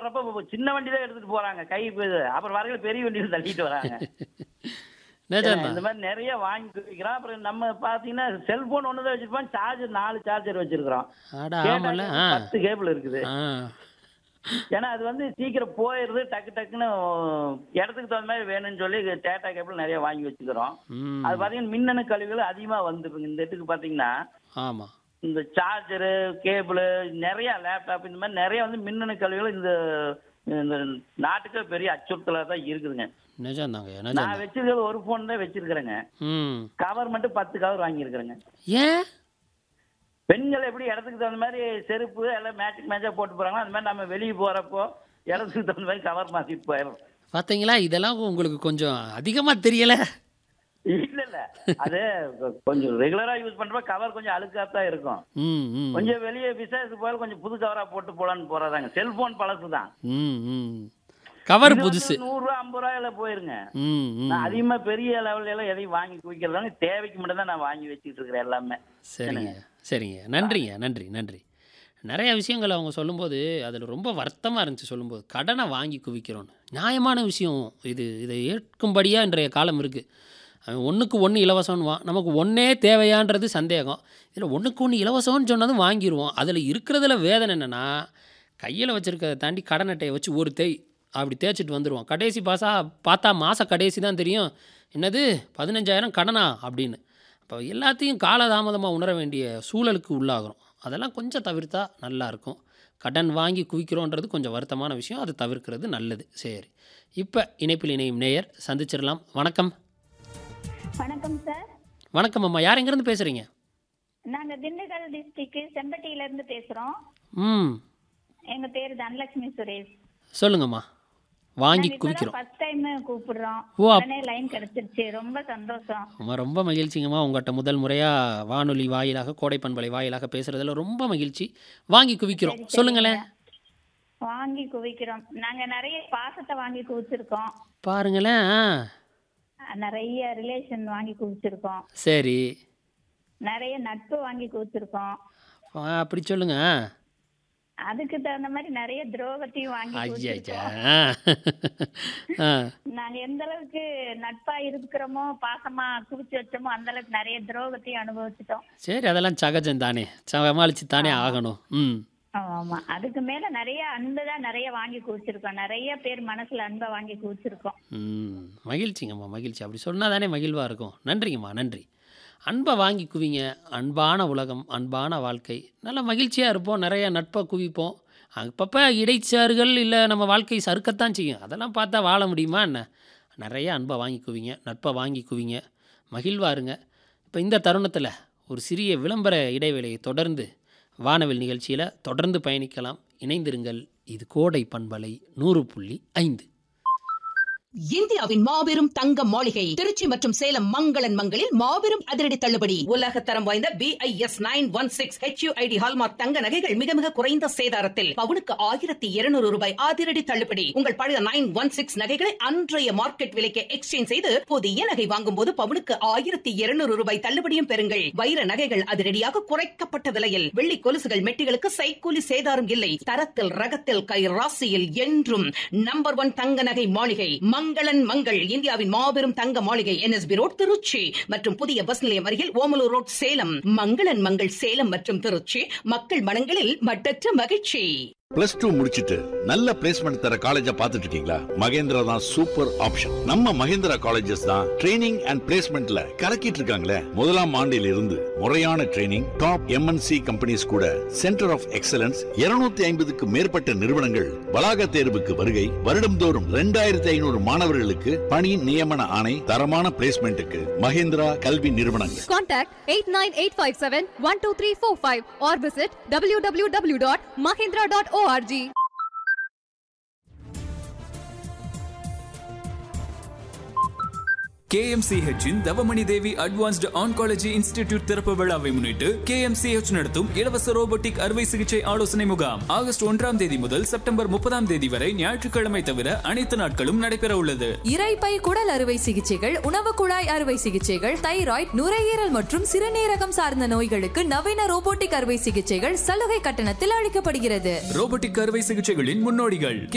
போறப்ப சின்ன வண்டி தான் எடுத்துட்டு போறாங்க கை இது. அப்புறம் வரையில பெரிய வண்டியில தள்ளிட்டு வராங்க நிஜம் இந்த மாதிரி நிறைய வாங்கி வைக்கிறோம் அப்புறம் நம்ம பாத்தீங்கன்னா செல்போன் ஒண்ணுதான் வச்சிருப்போம் சார்ஜர் நாலு சார்ஜர் வச்சிருக்கிறோம் அட கேட்டா ஆமால ஆ பத்து கேபிள் இருக்குது ஆ ஏன்னா அது வந்து சீக்கிரம் போயிருது டக்கு டக்குன்னு இடத்துக்கு தகுந்த மாதிரி வேணும்னு சொல்லி டேட்டா கேபிள் நிறைய வாங்கி வச்சுக்கிறோம் ம் அது பாத்தீங்கன்னா மின்னணு கழிவுகள் அதிகமா வந்துருங்க இந்த இடத்துக்கு பாத்தீங்கன்னா ஆமா இந்த சார்ஜரு கேபிள் நிறைய லேப்டாப் இந்த மாதிரி நிறைய வந்து மின்னணு கழிவுகள் இந்த இந்த நாட்டுக்கு பெரிய அச்சுறுத்தலா தான் இருக்குதுங்க நிஜம் தாங்க நிஜம் நான் வச்சிருக்கிறது ஒரு போன் தான் வச்சிருக்கிறேங்க ம் கவர் மட்டும் பத்து கவர் வாங்கியிருக்கிறேங்க ஏன் பெண்கள் எப்படி இடத்துக்கு தகுந்த மாதிரி செருப்பு எல்லாம் மேட்சுக்கு மேட்சா போட்டு போறாங்களோ அந்த மாதிரி நம்ம வெளியே போறப்போ இடத்துக்கு தகுந்த மாதிரி கவர் மாத்திட்டு போயிடும் பார்த்தீங்களா இதெல்லாம் உங்களுக்கு கொஞ்சம் அதிகமாக தெரியல இல்ல இல்ல அது கொஞ்சம் ரெகுலரா யூஸ் பண்றப்ப கவர் கொஞ்சம் அழுக்கா தான் இருக்கும் ம் ம் கொஞ்சம் வெளியே விசேஷத்துக்கு போய் கொஞ்சம் புது கவரா போட்டு போலான்னு போறதாங்க செல்போன் பழசு தான் ம் ம் கவர் புதுசு நூறு ரூபா ஐம்பது ரூபாயில போயிருங்க ம் ம் நான் அதிகமா பெரிய லெவல்ல எல்லாம் எதையும் வாங்கி குவிக்கிறதாங்க தேவைக்கு மட்டும் தான் நான் வாங்கி வச்சுட்டு இருக்கிறேன் எல்லாமே சரிங்க சரிங்க நன்றிங்க நன்றி நன்றி நிறைய விஷயங்கள் அவங்க சொல்லும்போது அதில் ரொம்ப வருத்தமாக இருந்துச்சு சொல்லும்போது கடனை வாங்கி குவிக்கிறோன்னு நியாயமான விஷயம் இது இதை ஏற்கும்படியாக இன்றைய காலம் இருக்குது அவன் ஒன்றுக்கு ஒன்று இலவசம்னுவான் நமக்கு ஒன்றே தேவையான்றது சந்தேகம் இதில் ஒன்றுக்கு ஒன்று இலவசம்னு சொன்னதும் வாங்கிடுவோம் அதில் இருக்கிறதுல வேதனை என்னென்னா கையில் வச்சுருக்கதை தாண்டி கடன் அட்டையை வச்சு ஒரு தேய் அப்படி தேய்ச்சிட்டு வந்துடுவோம் கடைசி பாசா பார்த்தா மாத கடைசி தான் தெரியும் என்னது பதினஞ்சாயிரம் கடனா அப்படின்னு அப்போ எல்லாத்தையும் காலதாமதமாக உணர வேண்டிய சூழலுக்கு உள்ளாகிறோம் அதெல்லாம் கொஞ்சம் தவிர்த்தா நல்லாயிருக்கும் கடன் வாங்கி குவிக்கிறோன்றது கொஞ்சம் வருத்தமான விஷயம் அது தவிர்க்கிறது நல்லது சரி இப்போ இணைப்பில் இணையும் நேயர் சந்திச்சிடலாம் வணக்கம் வணக்கம் சார் வணக்கம் அம்மா யார் எங்கேருந்து பேசுகிறீங்க நாங்க திண்டுக்கல் டிஸ்ட்ரிக்ட் செம்பட்டியில இருந்து பேசுறோம் ம் எங்க பேரு தனலட்சுமி சுரேஷ் சொல்லுங்கம்மா வாங்கி நாங்க இப்பதான் குவிக்கிறோம் ஃபர்ஸ்ட் டைம் கூப்பிடுறோம் ஓ, அப்- உடனே லைன் கிடைச்சிருச்சு ரொம்ப சந்தோஷம் அம்மா ரொம்ப மகிழ்ச்சிங்கம்மா உங்கள்கிட்ட முதல் முறையாக வானொலி வாயிலாக கோடை பண்பலை வாயிலாக பேசுகிறதுல ரொம்ப மகிழ்ச்சி வாங்கி குவிக்கிறோம் சொல்லுங்களேன் வாங்கி குவிக்கிறோம் நாங்க நிறைய பாசத்தை வாங்கி குவிச்சிருக்கோம் பாருங்களேன் ஆ, நிறைய ரிலேஷன் வாங்கி குவிச்சிருக்கோம் சரி நிறைய நட்பு வாங்கி குவிச்சிருக்கோம் ஆ, அப்படி சொல்லுங்க அதுக்கு தகுந்த மாதிரி நிறைய துரோகத்தையும் வாங்கி ஐயா குவிச்சிருக்கோம் ஆ நாங்க எந்த அளவுக்கு நட்பா இருக்கிறோமோ பாசமா குவிச்சு வச்சோமோ அந்த அளவுக்கு நிறைய துரோகத்தையும் அனுபவிச்சிட்டோம் சரி அதெல்லாம் சகஜம் தானே சமாளிச்சு தானே ஆகணும் ம் ஆமா அதுக்கு மேல நிறைய அன்பு தான் நிறைய வாங்கி குவிச்சிருக்கோம் நிறைய பேர் மனசுல அன்பை வாங்கி குவிச்சிருக்கோம் ம் மகிழ்ச்சிங்கம்மா மகிழ்ச்சி அப்படி சொன்னால் தானே மகிழ்வாக இருக்கும் நன்றிங்கம்மா நன்றி அன்பை வாங்கி குவிங்க அன்பான உலகம் அன்பான வாழ்க்கை நல்ல மகிழ்ச்சியாக இருப்போம் நிறைய நட்பை குவிப்போம் அப்பப்போ இடைச்சாறுகள் இல்லை நம்ம வாழ்க்கை சறுக்கத்தான் செய்யும் அதெல்லாம் பார்த்தா வாழ முடியுமா என்ன நிறைய அன்பை வாங்கி குவிங்க நட்பை வாங்கி குவிங்க மகிழ்வா இருங்க இப்போ இந்த தருணத்தில் ஒரு சிறிய விளம்பர இடைவேளையை தொடர்ந்து வானவில் நிகழ்ச்சியில் தொடர்ந்து பயணிக்கலாம் இணைந்திருங்கள் இது கோடை பண்பலை நூறு புள்ளி ஐந்து இந்தியாவின் மாபெரும் தங்க மாளிகை திருச்சி மற்றும் சேலம் மங்களன் மங்களில் மாபெரும் அதிரடி தள்ளுபடி உலக தரம் வாய்ந்த BIS nine one six HUID hallmark தங்க நகைகள் மிக மிக குறைந்த சேதாரத்தில் பவுனுக்கு ஆயிரத்தி இருநூறு ரூபாய் அதிரடி தள்ளுபடி உங்கள் பழைய நைன் ஒன் சிக்ஸ் நகைகளை அன்றைய மார்க்கெட் விலைக்கு எக்ஸ்சேஞ்ச் செய்து புதிய நகை வாங்கும் போது பவுனுக்கு ஆயிரத்தி இருநூறு ரூபாய் தள்ளுபடியும் பெறுங்கள் வைர நகைகள் அதிரடியாக குறைக்கப்பட்ட விலையில் வெள்ளி கொலுசுகள் மெட்டிகளுக்கு சைக்கூலி சேதாரம் இல்லை தரத்தில் ரகத்தில் கை ராசியில் என்றும் நம்பர் ஒன் தங்க நகை மாளிகை மங்களன் மங்கள் இந்தியாவின் மாபெரும் தங்க மாளிகை என்எஸ்பி ரோட் திருச்சி மற்றும் புதிய பஸ் நிலையம் அருகில் ஓமலூர் ரோட் சேலம் மங்களன் மங்கள் சேலம் மற்றும் திருச்சி மக்கள் மனங்களில் மட்டற்ற மகிழ்ச்சி பிளஸ் டூ முடிச்சிட்டு நல்ல பிளேஸ்மெண்ட் தர காலேஜ பாத்துட்டு இருக்கீங்களா மகேந்திரா தான் சூப்பர் ஆப்ஷன் நம்ம மகேந்திரா காலேஜஸ் தான் ட்ரைனிங் அண்ட் பிளேஸ்மெண்ட்ல கலக்கிட்டு இருக்காங்களே முதலாம் ஆண்டில் இருந்து முறையான ட்ரைனிங் டாப் எம்என்சி கம்பெனிஸ் கூட சென்டர் ஆஃப் எக்ஸலன்ஸ் 250 ஐம்பதுக்கு மேற்பட்ட நிறுவனங்கள் வளாக தேர்வுக்கு வருகை வருடம்தோறும் ரெண்டாயிரத்தி ஐநூறு மாணவர்களுக்கு பணி நியமன ஆணை தரமான பிளேஸ்மெண்ட்டுக்கு மகேந்திரா கல்வி நிறுவனங்கள் Contact 89857-12345 or visit www.mahindra.org. KMCH இன் Thavamani Devi advanced oncology institute திறப்பு விழாவை முன்னிட்டு KMCH நடத்தும் இலவச ரோபோட்டிக் அறுவை சிகிச்சை ஆலோசனை முகாம் ஆகஸ்ட் ஒன்றாம் தேதி முதல் செப்டம்பர் முப்பதாம் தேதி வரை ஞாயிற்றுக்கிழமை தவிர அனைத்து நாட்களும் நடைபெற உள்ளது இரைப்பை குடல் அறுவை சிகிச்சைகள் உணவு குழாய் அறுவை சிகிச்சைகள் தைராய்டு நுரையீரல் மற்றும் சிறுநீரகம் சார்ந்த நோய்களுக்கு நவீன ரோபோட்டிக் அறுவை சிகிச்சைகள் சலுகை கட்டணத்தில் அளிக்கப்படுகிறது ரோபோட்டிக் அறுவை சிகிச்சைகளின் முன்னோடிகள்